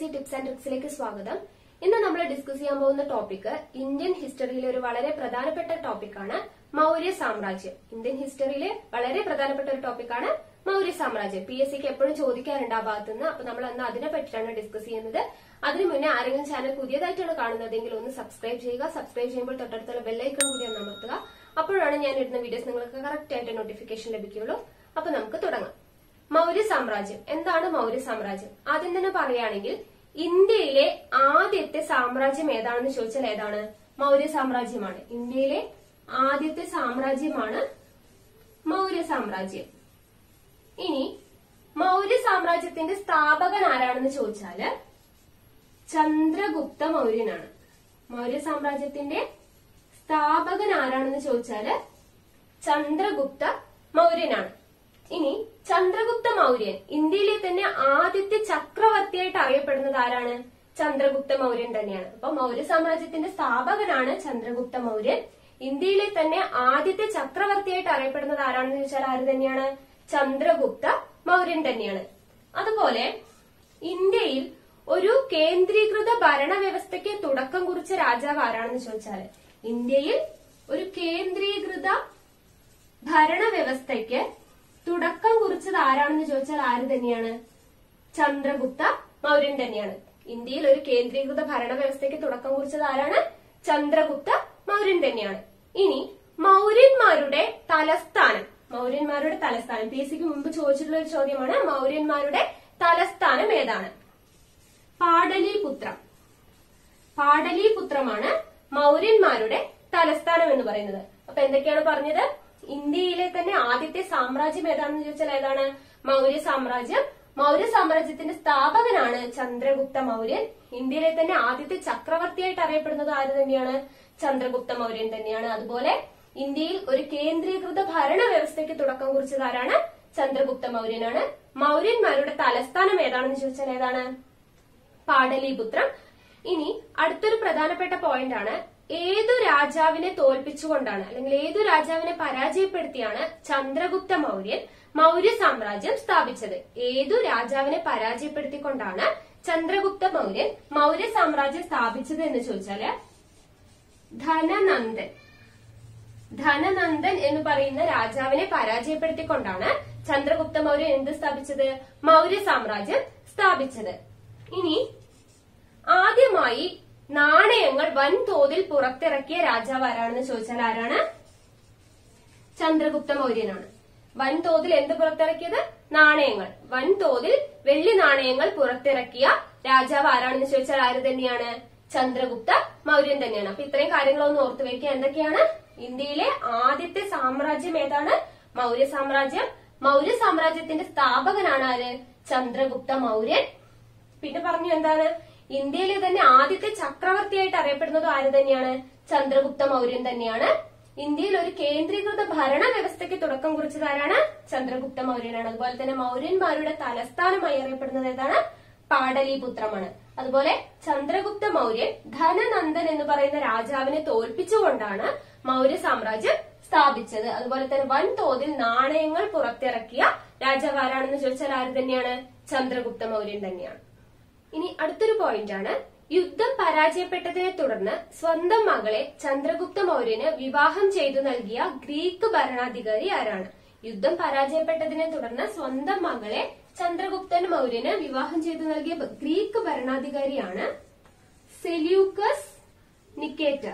tips and ട്രിക്സിലേക്ക് സ്വാഗതം ഇന്ന് നമ്മൾ ഡിസ്കസ് ചെയ്യാൻ പോകുന്ന ടോപ്പിക് ഇന്ത്യൻ ഹിസ്റ്ററിയിലെ ഒരു വളരെ പ്രധാനപ്പെട്ട ടോപ്പിക്കാണ് മൗര്യ സാമ്രാജ്യം ഇന്ത്യൻ ഹിസ്റ്ററിയിലെ വളരെ പ്രധാനപ്പെട്ട ഒരു ടോപ്പിക്കാണ് മൗര്യ സാമ്രാജ്യം പി എസ് സിക്ക് എപ്പോഴും ചോദിക്കാറുണ്ട് ആ ഭാഗത്തുനിന്ന് അപ്പൊ നമ്മൾ അന്ന് അതിനെ പറ്റിയിട്ടാണ് ഡിസ്കസ് ചെയ്യുന്നത് അതിനു മുന്നേ ആരെങ്കിലും ചാനൽ പുതിയതായിട്ടാണ് കാണുന്നതെങ്കിൽ ഒന്ന് സബ്സ്ക്രൈബ് ചെയ്യുക സബ്സ്ക്രൈബ് ചെയ്യുമ്പോൾ തൊട്ടടുത്തുള്ള ബെല്ലൈക്കൺ കൂടി ഒന്ന് അമർത്തുക അപ്പോഴാണ് ഞാൻ ഇടുന്ന വീഡിയോസ് നിങ്ങൾക്ക് കറക്റ്റ് ആയിട്ട് നോട്ടിഫിക്കേഷൻ ലഭിക്കുകയുള്ളൂ അപ്പൊ നമുക്ക് തുടങ്ങാം മൗര്യ സാമ്രാജ്യം എന്താണ് മൗര്യ സാമ്രാജ്യം ആദ്യം തന്നെ പറയുകയാണെങ്കിൽ ഇന്ത്യയിലെ ആദ്യത്തെ സാമ്രാജ്യം ഏതാണെന്ന് ചോദിച്ചാൽ ഏതാണ് മൗര്യ സാമ്രാജ്യമാണ് ഇന്ത്യയിലെ ആദ്യത്തെ സാമ്രാജ്യമാണ് മൗര്യ സാമ്രാജ്യം ഇനി മൗര്യ സാമ്രാജ്യത്തിന്റെ സ്ഥാപകൻ ആരാണെന്ന് ചോദിച്ചാല് ചന്ദ്രഗുപ്ത മൗര്യനാണ് മൗര്യ സാമ്രാജ്യത്തിന്റെ സ്ഥാപകൻ ആരാണെന്ന് ചോദിച്ചാല് ചന്ദ്രഗുപ്ത മൗര്യനാണ് ഇനി ചന്ദ്രഗുപ്ത മൗര്യൻ ഇന്ത്യയിലെ തന്നെ ആദ്യത്തെ ചക്രവർത്തിയായിട്ട് അറിയപ്പെടുന്നത് ആരാണ് ചന്ദ്രഗുപ്ത മൗര്യൻ തന്നെയാണ് അപ്പൊ മൗര്യ സാമ്രാജ്യത്തിന്റെ സ്ഥാപകനാണ് ചന്ദ്രഗുപ്ത മൗര്യൻ ഇന്ത്യയിലെ തന്നെ ആദ്യത്തെ ചക്രവർത്തിയായിട്ട് അറിയപ്പെടുന്നത് ആരാണെന്ന് ചോദിച്ചാൽ ആര് തന്നെയാണ് ചന്ദ്രഗുപ്ത മൗര്യൻ തന്നെയാണ് അതുപോലെ ഇന്ത്യയിൽ ഒരു കേന്ദ്രീകൃത ഭരണവ്യവസ്ഥയ്ക്ക് തുടക്കം കുറിച്ച രാജാവ് ആരാണെന്ന് ചോദിച്ചാല് ഇന്ത്യയിൽ ഒരു കേന്ദ്രീകൃത ഭരണവ്യവസ്ഥയ്ക്ക് തുടക്കം കുറിച്ചത് ആരാണെന്ന് ചോദിച്ചാൽ ആര് തന്നെയാണ് ചന്ദ്രഗുപ്ത മൗര്യൻ തന്നെയാണ് ഇന്ത്യയിൽ ഒരു കേന്ദ്രീകൃത ഭരണവ്യവസ്ഥയ്ക്ക് തുടക്കം കുറിച്ചത് ആരാണ് ചന്ദ്രഗുപ്ത മൗര്യൻ തന്നെയാണ് ഇനി മൗര്യന്മാരുടെ തലസ്ഥാനം മൗര്യന്മാരുടെ തലസ്ഥാനം പി എസ് സിക്ക് മുമ്പ് ചോദിച്ചിട്ടുള്ള ഒരു ചോദ്യമാണ് മൗര്യന്മാരുടെ തലസ്ഥാനം ഏതാണ് പാടലിപുത്രം പാടലിപുത്രമാണ് മൗര്യന്മാരുടെ തലസ്ഥാനം എന്ന് പറയുന്നത് അപ്പൊ എന്തൊക്കെയാണ് പറഞ്ഞത് ഇന്ത്യയിലെ തന്നെ ആദ്യത്തെ സാമ്രാജ്യം ഏതാണെന്ന് ചോദിച്ചാൽ ഏതാണ് മൗര്യ സാമ്രാജ്യം മൗര്യ സാമ്രാജ്യത്തിന്റെ സ്ഥാപകനാണ് ചന്ദ്രഗുപ്ത മൗര്യൻ ഇന്ത്യയിലെ തന്നെ ആദ്യത്തെ ചക്രവർത്തിയായിട്ട് അറിയപ്പെടുന്നത് ആര് തന്നെയാണ് ചന്ദ്രഗുപ്ത മൗര്യൻ തന്നെയാണ് അതുപോലെ ഇന്ത്യയിൽ ഒരു കേന്ദ്രീകൃത ഭരണ വ്യവസ്ഥയ്ക്ക് തുടക്കം കുറിച്ചത് ആരാണ് ചന്ദ്രഗുപ്ത മൗര്യനാണ് മൗര്യന്മാരുടെ തലസ്ഥാനം ഏതാണെന്ന് ചോദിച്ചാൽ ഏതാണ് പാടലിപുത്രം ഇനി അടുത്തൊരു പ്രധാനപ്പെട്ട പോയിന്റ് ആണ് ഏതു രാജാവിനെ തോൽപ്പിച്ചുകൊണ്ടാണ് അല്ലെങ്കിൽ ഏതു രാജാവിനെ പരാജയപ്പെടുത്തിയാണ് ചന്ദ്രഗുപ്ത മൗര്യൻ മൗര്യ സാമ്രാജ്യം സ്ഥാപിച്ചത് ഏതു രാജാവിനെ പരാജയപ്പെടുത്തിക്കൊണ്ടാണ് ചന്ദ്രഗുപ്ത മൗര്യൻ മൗര്യ സാമ്രാജ്യം സ്ഥാപിച്ചത് എന്ന് ചോദിച്ചാല് ധനനന്ദൻ ധനനന്ദൻ എന്ന് പറയുന്ന രാജാവിനെ പരാജയപ്പെടുത്തിക്കൊണ്ടാണ് ചന്ദ്രഗുപ്ത മൗര്യൻ എന്ത് സ്ഥാപിച്ചത് മൗര്യ സാമ്രാജ്യം സ്ഥാപിച്ചത് ഇനി ആദ്യമായി നാണയങ്ങൾ വൻതോതിൽ പുറത്തിറക്കിയ രാജാവ് ആരാണെന്ന് ചോദിച്ചാൽ ആരാണ് ചന്ദ്രഗുപ്ത മൗര്യനാണ് വൻതോതിൽ എന്ത് പുറത്തിറക്കിയത് നാണയങ്ങൾ വൻതോതിൽ വെള്ളി നാണയങ്ങൾ പുറത്തിറക്കിയ രാജാവ് ആരാണെന്ന് ചോദിച്ചാൽ ആര് തന്നെയാണ് ചന്ദ്രഗുപ്ത മൗര്യൻ തന്നെയാണ് അപ്പൊ ഇത്രയും കാര്യങ്ങളൊന്ന് ഓർത്തു വെക്കുക എന്തൊക്കെയാണ് ഇന്ത്യയിലെ ആദ്യത്തെ സാമ്രാജ്യം ഏതാണ് മൗര്യ സാമ്രാജ്യം മൗര്യ സാമ്രാജ്യത്തിന്റെ സ്ഥാപകനാണ് ആര് ചന്ദ്രഗുപ്ത മൗര്യൻ പിന്നെ പറഞ്ഞു എന്താണ് ഇന്ത്യയിലെ തന്നെ ആദ്യത്തെ ചക്രവർത്തിയായിട്ട് അറിയപ്പെടുന്നത് ആര് തന്നെയാണ് ചന്ദ്രഗുപ്ത മൗര്യൻ തന്നെയാണ് ഇന്ത്യയിൽ ഒരു കേന്ദ്രീകൃത ഭരണ വ്യവസ്ഥയ്ക്ക് തുടക്കം കുറിച്ചത് ആരാണ് ചന്ദ്രഗുപ്ത മൗര്യനാണ് അതുപോലെ തന്നെ മൗര്യന്മാരുടെ തലസ്ഥാനമായി അറിയപ്പെടുന്നത് ഏതാണ് പാടലിപുത്രമാണ് അതുപോലെ ചന്ദ്രഗുപ്ത മൗര്യൻ ധനനന്ദൻ എന്ന് പറയുന്ന രാജാവിനെ തോൽപ്പിച്ചുകൊണ്ടാണ് മൗര്യ സാമ്രാജ്യം സ്ഥാപിച്ചത് അതുപോലെ തന്നെ വൻതോതിൽ നാണയങ്ങൾ പുറത്തിറക്കിയ രാജാവ് ആരാണെന്ന് ചോദിച്ചാൽ ആര് തന്നെയാണ് ചന്ദ്രഗുപ്ത മൗര്യൻ തന്നെയാണ് ഇനി അടുത്തൊരു പോയിന്റ് ആണ് യുദ്ധം പരാജയപ്പെട്ടതിനെ തുടർന്ന് സ്വന്തം മകളെ ചന്ദ്രഗുപ്ത മൗര്യന് വിവാഹം ചെയ്തു നൽകിയ ഗ്രീക്ക് ഭരണാധികാരി ആരാണ് യുദ്ധം പരാജയപ്പെട്ടതിനെ തുടർന്ന് സ്വന്തം മകളെ ചന്ദ്രഗുപ്തൻ മൗര്യന് വിവാഹം ചെയ്തു നൽകിയ ഗ്രീക്ക് ഭരണാധികാരിയാണ് സെല്യൂക്കസ് നിക്കേറ്റർ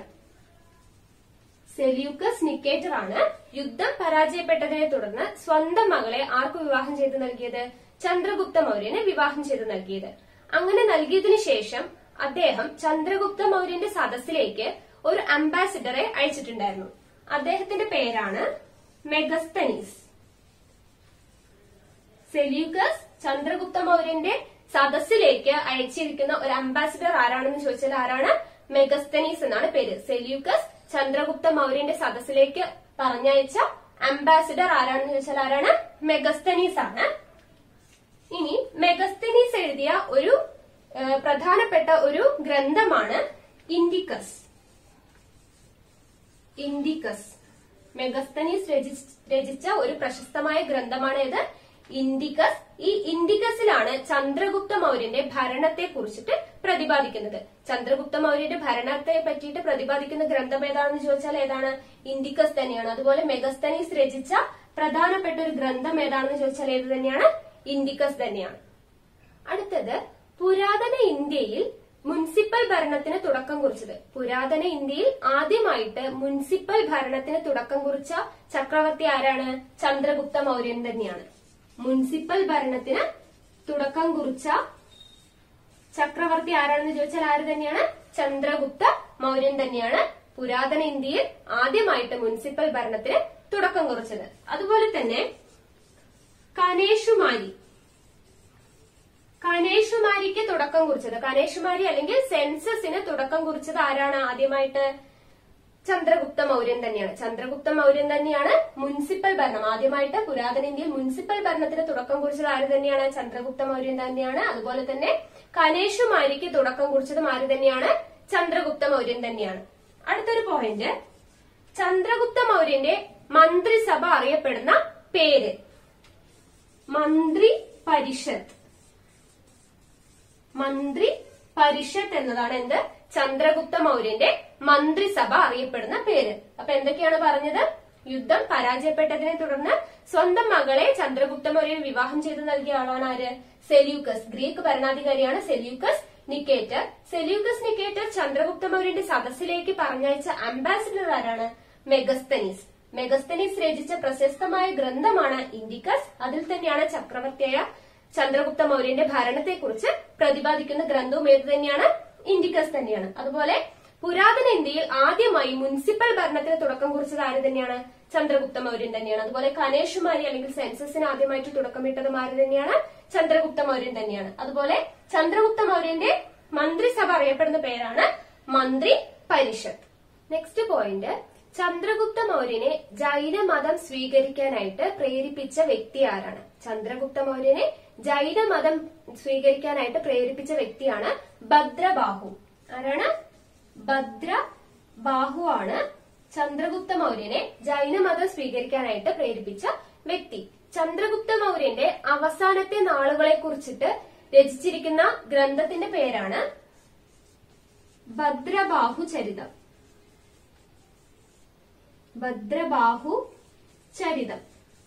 സെല്യൂക്കസ് നിക്കേറ്റർ ആണ് യുദ്ധം പരാജയപ്പെട്ടതിനെ തുടർന്ന് സ്വന്തം മകളെ ആർക്ക് വിവാഹം ചെയ്തു നൽകിയത് ചന്ദ്രഗുപ്ത മൗര്യന് വിവാഹം ചെയ്തു നൽകിയത് അങ്ങനെ നൽകിയതിനു ശേഷം അദ്ദേഹം ചന്ദ്രഗുപ്ത മൗര്യന്റെ സദസ്സിലേക്ക് ഒരു അംബാസിഡറെ അയച്ചിട്ടുണ്ടായിരുന്നു അദ്ദേഹത്തിന്റെ പേരാണ് മെഗസ്തനീസ് സെല്യൂക്കസ് ചന്ദ്രഗുപ്ത മൗര്യന്റെ സദസ്സിലേക്ക് അയച്ചിരിക്കുന്ന ഒരു അംബാസിഡർ ആരാണെന്ന് ചോദിച്ചാൽ ആരാണ് മെഗസ്തനീസ് എന്നാണ് പേര് സെല്യൂക്കസ് ചന്ദ്രഗുപ്ത മൗര്യന്റെ സദസ്സിലേക്ക് പറഞ്ഞയച്ച അംബാസിഡർ ആരാണെന്ന് ചോദിച്ചാൽ ആരാണ് മെഗസ്തനീസ് ആണ് ഇനി മെഗസ്തനീസ് എഴുതിയ ഒരു ഏഹ്, പ്രധാനപ്പെട്ട ഒരു ഗ്രന്ഥമാണ് ഇൻഡിക്കസ് ഇൻഡിക്കസ് മെഗസ്തനീസ് രചി- രചിച്ച ഒരു പ്രശസ്തമായ ഗ്രന്ഥമാണ് ഇത് ഇൻഡിക്കസ് ഈ ഇൻഡിക്കസിലാണ് ചന്ദ്രഗുപ്ത മൗര്യന്റെ ഭരണത്തെ കുറിച്ചിട്ട് പ്രതിപാദിക്കുന്നത് ചന്ദ്രഗുപ്ത മൗര്യന്റെ ഭരണത്തെ പറ്റിയിട്ട് പ്രതിപാദിക്കുന്ന ഗ്രന്ഥം ഏതാണെന്ന് ചോദിച്ചാൽ ഏതാണ് ഇൻഡിക്കസ് തന്നെയാണ് അതുപോലെ മെഗസ്തനീസ് രചിച്ച പ്രധാനപ്പെട്ട ഒരു ഗ്രന്ഥം ഏതാണെന്ന് ചോദിച്ചാൽ ഏത് തന്നെയാണ് ഇൻഡിക്കസ് തന്നെയാണ് അടുത്തത് പുരാതന ഇന്ത്യയിൽ മുനിസിപ്പൽ ഭരണത്തിന് തുടക്കം കുറിച്ചത് പുരാതന ഇന്ത്യയിൽ ആദ്യമായിട്ട് മുനിസിപ്പൽ ഭരണത്തിന് തുടക്കം കുറിച്ച ചക്രവർത്തി ആരാണ് ചന്ദ്രഗുപ്ത മൗര്യൻ തന്നെയാണ് മുനിസിപ്പൽ ഭരണത്തിന് തുടക്കം കുറിച്ച ചക്രവർത്തി ആരാണെന്ന് ചോദിച്ചാൽ ആര് തന്നെയാണ് ചന്ദ്രഗുപ്ത മൗര്യൻ തന്നെയാണ് പുരാതന ഇന്ത്യയിൽ ആദ്യമായിട്ട് മുനിസിപ്പൽ ഭരണത്തിന് തുടക്കം കുറിച്ചത് അതുപോലെ തന്നെ കനേഷുമാരി കനേഷുമാരിക്ക് തുടക്കം കുറിച്ചത് കനേഷുമാരി അല്ലെങ്കിൽ സെൻസസിന് തുടക്കം കുറിച്ചത് ആരാണ് ആദ്യമായിട്ട് ചന്ദ്രഗുപ്ത മൗര്യൻ തന്നെയാണ് ചന്ദ്രഗുപ്ത മൗര്യൻ തന്നെയാണ് മുനിസിപ്പൽ ഭരണം ആദ്യമായിട്ട് പുരാതന ഇന്ത്യയിൽ മുനിസിപ്പൽ ഭരണത്തിന് തുടക്കം കുറിച്ചത് ആര് തന്നെയാണ് ചന്ദ്രഗുപ്ത മൗര്യൻ തന്നെയാണ് അതുപോലെ തന്നെ കനേഷുമാരിക്ക് തുടക്കം കുറിച്ചതും ആര് തന്നെയാണ് ചന്ദ്രഗുപ്ത മൗര്യൻ തന്നെയാണ് അടുത്തൊരു പോയിന്റ് ചന്ദ്രഗുപ്ത മൗര്യന്റെ മന്ത്രിസഭ അറിയപ്പെടുന്ന പേര് മന്ത്രി പരിഷത്ത് മന്ത്രി പരിഷത്ത് എന്നതാണ് എന്ത് ചന്ദ്രഗുപ്ത മൗര്യന്റെ മന്ത്രിസഭ അറിയപ്പെടുന്ന പേര് അപ്പൊ എന്തൊക്കെയാണ് പറഞ്ഞത് യുദ്ധം പരാജയപ്പെട്ടതിനെ തുടർന്ന് സ്വന്തം മകളെ ചന്ദ്രഗുപ്ത മൗര്യൻ വിവാഹം ചെയ്തു നൽകിയ ആളാണ് ആര് സെല്യൂക്കസ് ഗ്രീക്ക് ഭരണാധികാരിയാണ് Seleucus Nicator Seleucus Nicator Chandragupta മൗര്യന്റെ സദസ്സിലേക്ക് പറഞ്ഞയച്ച അംബാസിഡർ ആരാണ് മെഗസ്തനീസ് മെഗസ്തനീസ് രചിച്ച പ്രശസ്തമായ ഗ്രന്ഥമാണ് ഇൻഡിക്കസ് അതിൽ തന്നെയാണ് ചക്രവർത്തിയായ ചന്ദ്രഗുപ്ത മൗര്യന്റെ ഭരണത്തെക്കുറിച്ച് പ്രതിപാദിക്കുന്ന ഗ്രന്ഥവും ഏത് തന്നെയാണ് ഇൻഡിക്കസ് തന്നെയാണ് അതുപോലെ പുരാതന ഇന്ത്യയിൽ ആദ്യമായി മുനിസിപ്പൽ ഭരണത്തിന് തുടക്കം കുറിച്ചത് ആര് തന്നെയാണ് ചന്ദ്രഗുപ്ത മൗര്യൻ തന്നെയാണ് അതുപോലെ കനേഷുമാരി അല്ലെങ്കിൽ സെൻസസിന് ആദ്യമായിട്ട് തുടക്കമിട്ടതും ആര് തന്നെയാണ് ചന്ദ്രഗുപ്ത മൗര്യൻ തന്നെയാണ് അതുപോലെ ചന്ദ്രഗുപ്ത മൗര്യന്റെ മന്ത്രിസഭ അറിയപ്പെടുന്ന പേരാണ് മന്ത്രി പരിഷത്ത് നെക്സ്റ്റ് പോയിന്റ് ചന്ദ്രഗുപ്ത മൗര്യനെ ജൈനമതം സ്വീകരിക്കാനായിട്ട് പ്രേരിപ്പിച്ച വ്യക്തി ആരാണ് ചന്ദ്രഗുപ്ത മൗര്യനെ ജൈനമതം സ്വീകരിക്കാനായിട്ട് പ്രേരിപ്പിച്ച വ്യക്തിയാണ് ഭദ്രബാഹു ആരാണ് ഭദ്രബാഹു ആണ് ചന്ദ്രഗുപ്ത മൗര്യനെ ജൈനമതം സ്വീകരിക്കാനായിട്ട് പ്രേരിപ്പിച്ച വ്യക്തി ചന്ദ്രഗുപ്ത മൗര്യന്റെ അവസാനത്തെ നാളുകളെ കുറിച്ചിട്ട് രചിച്ചിരിക്കുന്ന ഗ്രന്ഥത്തിന്റെ പേരാണ് ഭദ്രബാഹു ചരിതം ഭദ്രബാഹു ചരിതം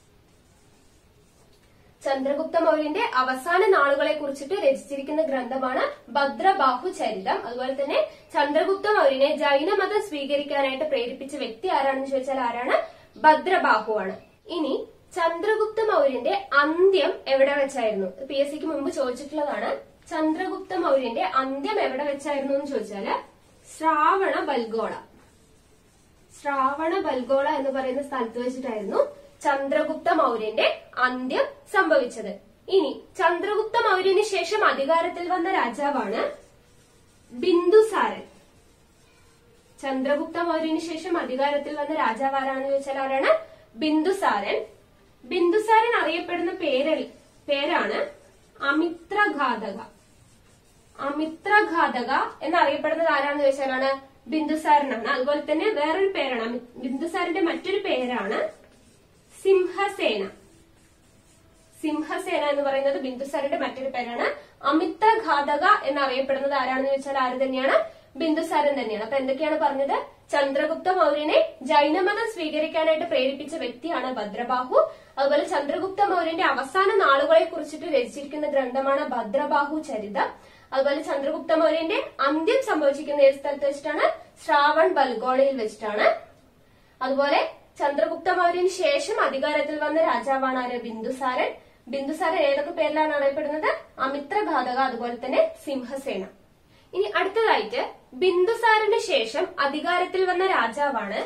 ചന്ദ്രഗുപ്ത മൗര്യന്റെ അവസാന നാളുകളെ കുറിച്ചിട്ട് രചിച്ചിരിക്കുന്ന ഗ്രന്ഥമാണ് ഭദ്രബാഹു ചരിതം അതുപോലെ തന്നെ ചന്ദ്രഗുപ്ത മൗര്യനെ ജൈനമതം സ്വീകരിക്കാനായിട്ട് പ്രേരിപ്പിച്ച വ്യക്തി ആരാണെന്ന് ചോദിച്ചാൽ ആരാണ് ഭദ്രബാഹു ആണ് ഇനി ചന്ദ്രഗുപ്ത മൗര്യന്റെ അന്ത്യം എവിടെ വെച്ചായിരുന്നു പി എസ് സിക്ക് മുമ്പ് ചോദിച്ചിട്ടുള്ളതാണ് ചന്ദ്രഗുപ്ത മൗര്യന്റെ അന്ത്യം എവിടെ വെച്ചായിരുന്നു എന്ന് ചോദിച്ചാല് ശ്രാവണ ബൽഗോള ശ്രാവണ ബൽഗോള എന്ന് പറയുന്ന സ്ഥലത്ത് വെച്ചിട്ടായിരുന്നു ചന്ദ്രഗുപ്ത മൗര്യന്റെ അന്ത്യം സംഭവിച്ചത് ഇനി ചന്ദ്രഗുപ്ത മൗര്യന് ശേഷം അധികാരത്തിൽ വന്ന രാജാവാണ് ബിന്ദുസാരൻ ചന്ദ്രഗുപ്ത മൗര്യന് ശേഷം അധികാരത്തിൽ വന്ന രാജാവ് ആരാണെന്ന് ചോദിച്ചാൽ ആരാണ് ബിന്ദുസാരൻ ബിന്ദുസാരൻ അറിയപ്പെടുന്ന പേര് പേരാണ് അമിത്രഘാതക അമിത്രഘാതക എന്നറിയപ്പെടുന്നത് ആരാണെന്ന് ചോദിച്ചാലാണ് ബിന്ദുസാരനാണ് അതുപോലെ തന്നെ വേറൊരു പേരാണ് അമി- ബിന്ദുസാരന്റെ മറ്റൊരു പേരാണ് സിംഹസേന സിംഹസേന എന്ന് പറയുന്നത് ബിന്ദുസാരന്റെ മറ്റൊരു പേരാണ് അമിത്രഘാതക എന്നറിയപ്പെടുന്നത് ആരാണെന്ന് ചോദിച്ചാൽ ആര് തന്നെയാണ് ബിന്ദുസാരൻ തന്നെയാണ് അപ്പൊ എന്തൊക്കെയാണ് പറഞ്ഞത് ചന്ദ്രഗുപ്ത മൗര്യനെ ജൈനമതം സ്വീകരിക്കാനായിട്ട് പ്രേരിപ്പിച്ച വ്യക്തിയാണ് ഭദ്രബാഹു അതുപോലെ ചന്ദ്രഗുപ്ത മൗര്യന്റെ അവസാന നാളുകളെ കുറിച്ചിട്ട് രചിച്ചിരിക്കുന്ന ഗ്രന്ഥമാണ് ഭദ്രബാഹു ചരിതം അതുപോലെ ചന്ദ്രഗുപ്ത മൗര്യന്റെ അന്ത്യം സംഭവിച്ചിരിക്കുന്ന ഏത് സ്ഥലത്ത് വെച്ചിട്ടാണ് ശ്രാവൺ ബൽഗോളയിൽ വെച്ചിട്ടാണ് അതുപോലെ ചന്ദ്രഗുപ്ത മൗര്യന് ശേഷം അധികാരത്തിൽ വന്ന രാജാവാണ് ആര് ബിന്ദുസാരൻ ബിന്ദുസാരൻ ഏതൊക്കെ പേരിലാണ് അറിയപ്പെടുന്നത് അമിത്രഘാതക അതുപോലെ തന്നെ സിംഹസേന ഇനി അടുത്തതായിട്ട് ബിന്ദുസാരന് ശേഷം അധികാരത്തിൽ വന്ന രാജാവാണ്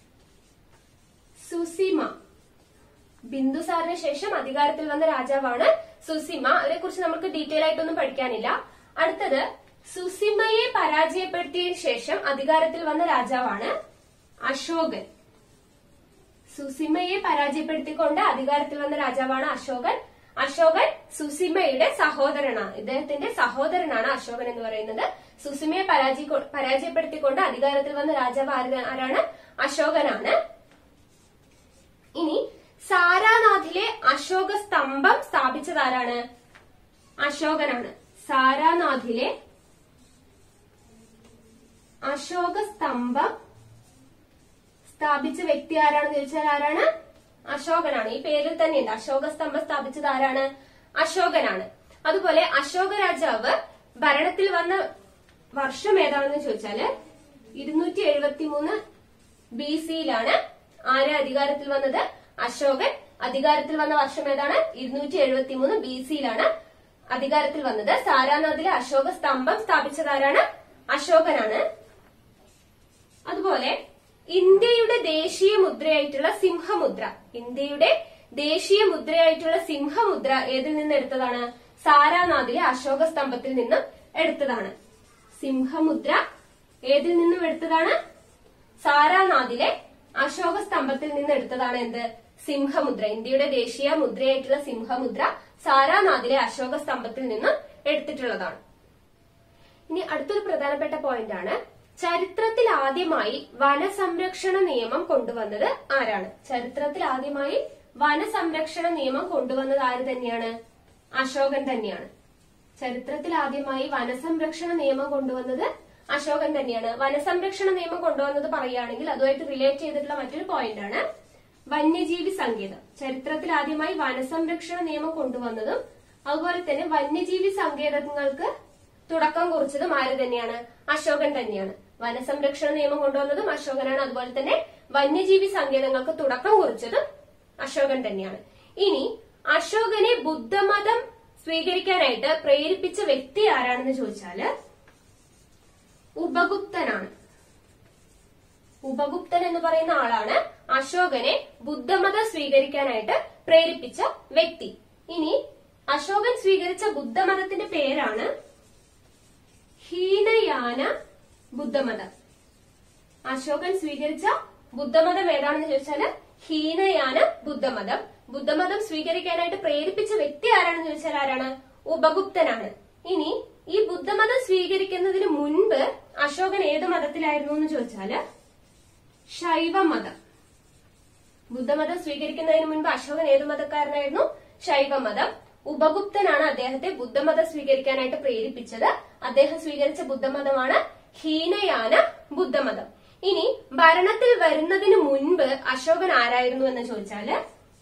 സുസിമ ബിന്ദുസാറിന് ശേഷം അധികാരത്തിൽ വന്ന രാജാവാണ് സുസിമ അവരെ കുറിച്ച് നമുക്ക് ഡീറ്റെയിൽ ആയിട്ടൊന്നും പഠിക്കാനില്ല അടുത്തത് സുസിമയെ പരാജയപ്പെടുത്തിയതിനു ശേഷം അധികാരത്തിൽ വന്ന രാജാവാണ് അശോകൻ സുസിമയെ പരാജയപ്പെടുത്തിക്കൊണ്ട് അധികാരത്തിൽ വന്ന രാജാവാണ് അശോകൻ അശോകൻ സുസിമയുടെ സഹോദരനാണ് ഇദ്ദേഹത്തിന്റെ സഹോദരനാണ് അശോകൻ എന്ന് പറയുന്നത് സുസിമയെ പരാജയ പരാജയപ്പെടുത്തിക്കൊണ്ട് അധികാരത്തിൽ വന്ന രാജാവ് ആര് ആരാണ് അശോകനാണ് ഇനി സാരാനാഥിലെ അശോക സ്തംഭം സ്തംഭം സ്ഥാപിച്ചത് ആരാണ് അശോകനാണ് സാരാനാഥിലെ അശോക സ്തംഭം സ്ഥാപിച്ച വ്യക്തി ആരാണെന്ന് ചോദിച്ചാൽ ആരാണ് അശോകനാണ് ഈ പേരിൽ തന്നെയുണ്ട് അശോക സ്തംഭം സ്ഥാപിച്ചത് ആരാണ് അശോകനാണ് അതുപോലെ അശോക രാജാവ് ഭരണത്തിൽ വന്ന വർഷം ഏതാണെന്ന് ചോദിച്ചാല് ഇരുന്നൂറ്റി എഴുപത്തി മൂന്ന് ബി സിയിലാണ് ആര് അധികാരത്തിൽ വന്നത് അശോകൻ അധികാരത്തിൽ വന്ന വർഷം ഏതാണ് ഇരുന്നൂറ്റി എഴുപത്തി മൂന്ന് ബി സിയിലാണ് അധികാരത്തിൽ വന്നത് സാരാനാഥിലെ അശോക സ്തംഭം സ്ഥാപിച്ചത് ആരാണ് അശോകനാണ് അതുപോലെ ഇന്ത്യയുടെ ദേശീയ മുദ്രയായിട്ടുള്ള സിംഹമുദ്ര ഇന്ത്യയുടെ ദേശീയ മുദ്രയായിട്ടുള്ള സിംഹമുദ്ര ഏതിൽ നിന്ന് എടുത്തതാണ് സാരാനാഥിലെ അശോക സ്തംഭത്തിൽ നിന്നും എടുത്തതാണ് സിംഹമുദ്ര ഏതിൽ നിന്നും എടുത്തതാണ് സാരാനാഥിലെ അശോക സ്തംഭത്തിൽ നിന്ന് എടുത്തതാണ് എന്ത് സിംഹമുദ്ര ഇന്ത്യയുടെ ദേശീയ മുദ്രയായിട്ടുള്ള സിംഹമുദ്ര സാരാനാഥിലെ അശോക സ്തംഭത്തിൽ നിന്നും എടുത്തിട്ടുള്ളതാണ് ഇനി അടുത്തൊരു പ്രധാനപ്പെട്ട പോയിന്റ് ആണ് ചരിത്രത്തിൽ ആദ്യമായി വനസംരക്ഷണ നിയമം കൊണ്ടുവന്നത് ആരാണ് ചരിത്രത്തിൽ ആദ്യമായി വനസംരക്ഷണ നിയമം കൊണ്ടുവന്നത് ആര് തന്നെയാണ് അശോകൻ തന്നെയാണ് ചരിത്രത്തിൽ ആദ്യമായി വനസംരക്ഷണ നിയമം കൊണ്ടുവന്നത് അശോകൻ തന്നെയാണ് വനസംരക്ഷണ നിയമം കൊണ്ടുവന്നത് പറയുകയാണെങ്കിൽ അതുമായിട്ട് റിലേറ്റ് ചെയ്തിട്ടുള്ള മറ്റൊരു പോയിന്റ് ആണ് വന്യജീവി സങ്കേതം ചരിത്രത്തിൽ ആദ്യമായി വനസംരക്ഷണ നിയമം കൊണ്ടുവന്നതും അതുപോലെ തന്നെ വന്യജീവി സങ്കേതങ്ങൾക്ക് തുടക്കം കുറിച്ചതും ആര് തന്നെയാണ് അശോകൻ തന്നെയാണ് വനസംരക്ഷണ നിയമം കൊണ്ടുവന്നതും അശോകനാണ് അതുപോലെ തന്നെ വന്യജീവി സങ്കേതങ്ങൾക്ക് തുടക്കം കുറിച്ചതും അശോകൻ തന്നെയാണ് ഇനി അശോകനെ ബുദ്ധമതം സ്വീകരിക്കാനായിട്ട് പ്രേരിപ്പിച്ച വ്യക്തി ആരാണെന്ന് ചോദിച്ചാല് ഉപഗുപ്തനാണ് ഉപഗുപ്തൻ എന്ന് പറയുന്ന ആളാണ് അശോകനെ ബുദ്ധമതം സ്വീകരിക്കാനായിട്ട് പ്രേരിപ്പിച്ച വ്യക്തി ഇനി അശോകൻ സ്വീകരിച്ച ബുദ്ധമതത്തിന്റെ പേരാണ് ഹീനയാന ബുദ്ധമതം അശോകൻ സ്വീകരിച്ച ബുദ്ധമതം ഏതാണെന്ന് ചോദിച്ചാല് ഹീനയാന ബുദ്ധമതം ബുദ്ധമതം സ്വീകരിക്കാനായിട്ട് പ്രേരിപ്പിച്ച വ്യക്തി ആരാണെന്ന് ചോദിച്ചാൽ ആരാണ് ഉപഗുപ്തനാണ് ഇനി ഈ ബുദ്ധമതം സ്വീകരിക്കുന്നതിന് മുൻപ് അശോകൻ ഏത് മതത്തിലായിരുന്നു എന്ന് ചോദിച്ചാല് ശൈവമതം ബുദ്ധമതം സ്വീകരിക്കുന്നതിന് മുൻപ് അശോകൻ ഏത് മതക്കാരനായിരുന്നു ശൈവമതം ഉപഗുപ്തനാണ് അദ്ദേഹത്തെ ബുദ്ധമതം സ്വീകരിക്കാനായിട്ട് പ്രേരിപ്പിച്ചത് അദ്ദേഹം സ്വീകരിച്ച ബുദ്ധമതമാണ് ഹീനയാന ബുദ്ധമതം ഇനി ഭരണത്തിൽ വരുന്നതിന് മുൻപ് അശോകൻ ആരായിരുന്നു എന്ന് ചോദിച്ചാല്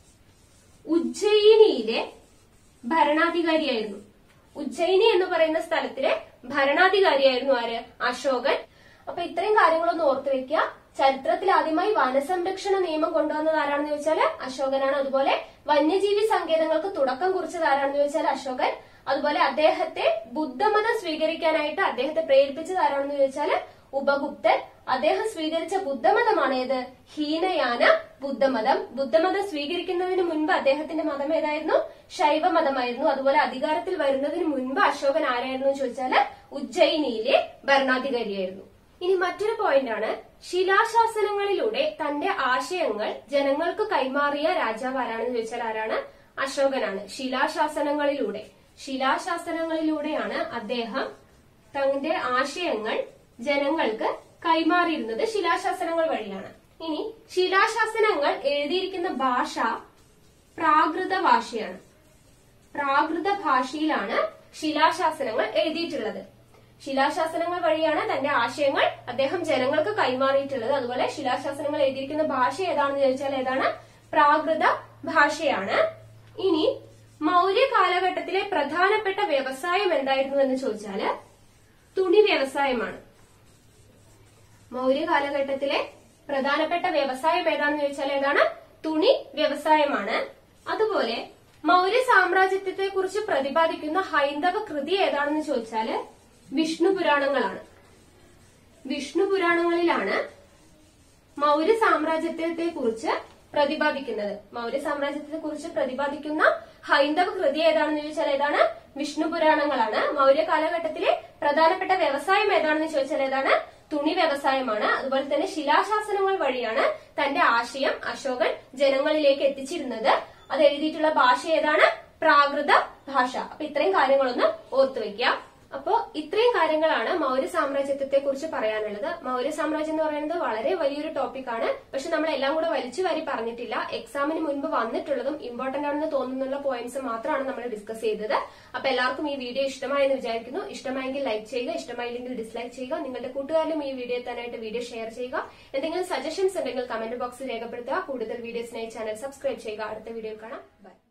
ഉജ്ജയിനിയിലെ ഭരണാധികാരിയായിരുന്നു ഉജ്ജയിനി എന്ന് പറയുന്ന സ്ഥലത്തിലെ ഭരണാധികാരിയായിരുന്നു ആര് അശോകൻ അപ്പൊ ഇത്രയും കാര്യങ്ങളൊന്ന് ഓർത്തു വെക്കുക ചരിത്രത്തിൽ ആദ്യമായി വനസംരക്ഷണ നിയമം കൊണ്ടുവന്നത് ആരാണെന്ന് ചോദിച്ചാൽ അശോകനാണ് അതുപോലെ വന്യജീവി സങ്കേതങ്ങൾക്ക് തുടക്കം കുറിച്ചത് ആരാണെന്ന് ചോദിച്ചാൽ അശോകൻ അതുപോലെ അദ്ദേഹത്തെ ബുദ്ധമതം സ്വീകരിക്കാനായിട്ട് അദ്ദേഹത്തെ പ്രേരിപ്പിച്ചത് ആരാണെന്ന് ചോദിച്ചാൽ ഉപഗുപ്തൻ അദ്ദേഹം സ്വീകരിച്ച ബുദ്ധമതമാണ് ഏത് ഹീനയാന ബുദ്ധമതം ബുദ്ധമതം സ്വീകരിക്കുന്നതിന് മുൻപ് അദ്ദേഹത്തിന്റെ മതം ഏതായിരുന്നു ശൈവമതമായിരുന്നു അതുപോലെ അധികാരത്തിൽ വരുന്നതിന് മുൻപ് അശോകൻ ആരായിരുന്നു എന്ന് ചോദിച്ചാല് ഉജ്ജയിനിയിലെ ഭരണാധികാരിയായിരുന്നു ഇനി മറ്റൊരു പോയിന്റ് ആണ് ശിലാശാസനങ്ങളിലൂടെ തന്റെ ആശയങ്ങൾ ജനങ്ങൾക്ക് കൈമാറിയ രാജാവ് ആരാണെന്ന് ചോദിച്ചാൽ ആരാണ് അശോകനാണ് ശിലാശാസനങ്ങളിലൂടെ ശിലാശാസനങ്ങളിലൂടെയാണ് അദ്ദേഹം തന്റെ ആശയങ്ങൾ ജനങ്ങൾക്ക് കൈമാറിയിരുന്നത് ശിലാശാസനങ്ങൾ വഴിയാണ് ഇനി ശിലാശാസനങ്ങൾ എഴുതിയിരിക്കുന്ന ഭാഷ പ്രാകൃത ഭാഷയാണ് പ്രാകൃത ഭാഷയിലാണ് ശിലാശാസനങ്ങൾ എഴുതിയിട്ടുള്ളത് ശിലാശാസനങ്ങൾ വഴിയാണ് തന്റെ ആശയങ്ങൾ അദ്ദേഹം ജനങ്ങൾക്ക് കൈമാറിയിട്ടുള്ളത് അതുപോലെ ശിലാശാസനങ്ങൾ എഴുതിയിരിക്കുന്ന ഭാഷ ഏതാണെന്ന് ചോദിച്ചാൽ ഏതാണ് പ്രാകൃത ഭാഷയാണ് ഇനി മൗര്യ കാലഘട്ടത്തിലെ പ്രധാനപ്പെട്ട വ്യവസായം എന്തായിരുന്നു എന്ന് ചോദിച്ചാല് തുണി വ്യവസായമാണ് മൗര്യ കാലഘട്ടത്തിലെ പ്രധാനപ്പെട്ട വ്യവസായം ഏതാണെന്ന് ചോദിച്ചാൽ ഏതാണ് തുണി വ്യവസായമാണ് അതുപോലെ മൗര്യ സാമ്രാജ്യത്തെ കുറിച്ച് പ്രതിപാദിക്കുന്ന ഹൈന്ദവ കൃതി ഏതാണെന്ന് ചോദിച്ചാല് വിഷ്ണു പുരാണങ്ങളാണ് വിഷ്ണു പുരാണങ്ങളിലാണ് മൗര്യ സാമ്രാജ്യത്തെ കുറിച്ച് പ്രതിപാദിക്കുന്നത് മൗര്യ സാമ്രാജ്യത്തെ കുറിച്ച് പ്രതിപാദിക്കുന്ന ഹൈന്ദവ കൃതി ഏതാണെന്ന് ചോദിച്ചാൽ ഏതാണ് വിഷ്ണു പുരാണങ്ങളാണ് മൗര്യ കാലഘട്ടത്തിലെ പ്രധാനപ്പെട്ട വ്യവസായം ഏതാണെന്ന് ചോദിച്ചാൽ ഏതാണ് തുണി വ്യവസായമാണ് അതുപോലെ തന്നെ ശിലാശാസനങ്ങൾ വഴിയാണ് തന്റെ ആശയം അശോകൻ ജനങ്ങളിലേക്ക് എത്തിച്ചിരുന്നത് അത് എഴുതിയിട്ടുള്ള ഭാഷ ഏതാണ് പ്രാകൃത ഭാഷ അപ്പൊ ഇത്രയും കാര്യങ്ങളൊന്ന് ഓർത്തു വെക്കുക അപ്പോ ഇത്രയും കാര്യങ്ങളാണ് മൗര്യ സാമ്രാജ്യത്വത്തെ കുറിച്ച് പറയാനുള്ളത് മൗര്യ സാമ്രാജ്യം എന്ന് പറയുന്നത് വളരെ വലിയൊരു ടോപ്പിക്കാണ് പക്ഷെ നമ്മൾ എല്ലാം കൂടെ വലിച്ചു വാരി പറഞ്ഞിട്ടില്ല എക്സാമിന് മുൻപ് വന്നിട്ടുള്ളതും ഇമ്പോർട്ടന്റ് ആണെന്ന് തോന്നുന്നുള്ള പോയിന്റ്സ് മാത്രമാണ് നമ്മൾ ഡിസ്കസ് ചെയ്തത് അപ്പൊ എല്ലാവർക്കും ഈ വീഡിയോ ഇഷ്ടമായെന്ന് വിചാരിക്കുന്നു ഇഷ്ടമായെങ്കിൽ ലൈക്ക് ചെയ്യുക ഇഷ്ടമായില്ലെങ്കിൽ ഡിസ്ലൈക്ക് ചെയ്യുക നിങ്ങളുടെ കൂട്ടുകാരിലും ഈ വീഡിയോ എത്താനായിട്ട് വീഡിയോ ഷെയർ ചെയ്യുക എന്തെങ്കിലും സജഷൻസ് ഉണ്ടെങ്കിൽ കമന്റ് ബോക്സിൽ രേഖപ്പെടുത്തുക കൂടുതൽ വീഡിയോസിനായി ചാനൽ സബ്സ്ക്രൈബ് ചെയ്യുക അടുത്ത വീഡിയോയിൽ കാണാം ബൈ